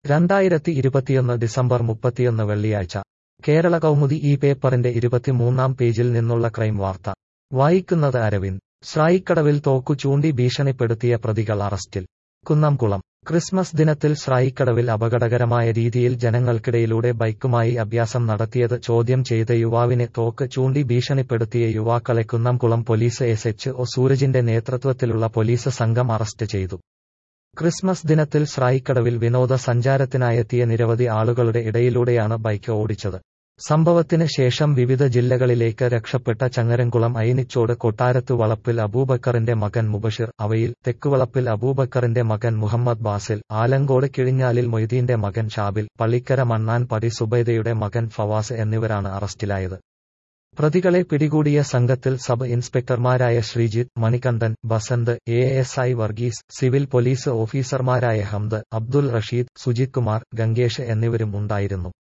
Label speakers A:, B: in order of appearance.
A: രണ്ടായിരത്തി ഇരുപത്തിയൊന്ന് ഡിസംബർ മുപ്പത്തിയൊന്ന് വെള്ളിയാഴ്ച കേരള കൗമുദി ഈ പേപ്പറിന്റെ ഇരുപത്തിമൂന്നാം പേജിൽ നിന്നുള്ള ക്രൈം വാർത്ത വായിക്കുന്നത് അരവിന്ദ് സ്രായിക്കടവിൽ തോക്കു ചൂണ്ടി ഭീഷണിപ്പെടുത്തിയ പ്രതികൾ അറസ്റ്റിൽ കുന്നംകുളം ക്രിസ്മസ് ദിനത്തിൽ സ്രായിക്കടവിൽ അപകടകരമായ രീതിയിൽ ജനങ്ങൾക്കിടയിലൂടെ ബൈക്കുമായി അഭ്യാസം നടത്തിയത് ചോദ്യം ചെയ്ത യുവാവിനെ തോക്ക് ചൂണ്ടി ഭീഷണിപ്പെടുത്തിയ യുവാക്കളെ Kunnamkulam police S H O സൂരജിന്റെ നേതൃത്വത്തിലുള്ള പോലീസ് സംഘം അറസ്റ്റ് ചെയ്തു ക്രിസ്മസ് ദിനത്തിൽ സ്രായിക്കടവിൽ വിനോദ സഞ്ചാരത്തിനായെത്തിയ നിരവധി ആളുകളുടെ ഇടയിലൂടെയാണ് ബൈക്ക് ഓടിച്ചത് സംഭവത്തിന് ശേഷം വിവിധ ജില്ലകളിലേക്ക് രക്ഷപ്പെട്ട ചങ്ങരംകുളം അയിനിച്ചോട് കൊട്ടാരത്തു വളപ്പിൽ അബൂബക്കറിന്റെ മകൻ മുബഷിർ അവയിൽ തെക്കുവളപ്പിൽ അബൂബക്കറിന്റെ മകൻ മുഹമ്മദ് ബാസിൽ ആലങ്കോട് കിഴിഞ്ഞാലിൽ മൊയ്തീന്റെ മകൻ ഷാബിൽ പള്ളിക്കര മണ്ണാൻ പടി സുബൈദയുടെ മകൻ ഫവാസ് എന്നിവരാണ് അറസ്റ്റിലായത് പ്രതികളെ പിടികൂടിയ സംഘത്തിൽ സബ് ഇൻസ്പെക്ടർമാരായ Sreejith Manikandan Basanth A S I Varghese civil police ഓഫീസർമാരായ ഹംദ് അബ്ദുൽ റഷീദ് സുജിത് കുമാർ ഗംഗേഷ് എന്നിവരും ഉണ്ടായിരുന്നു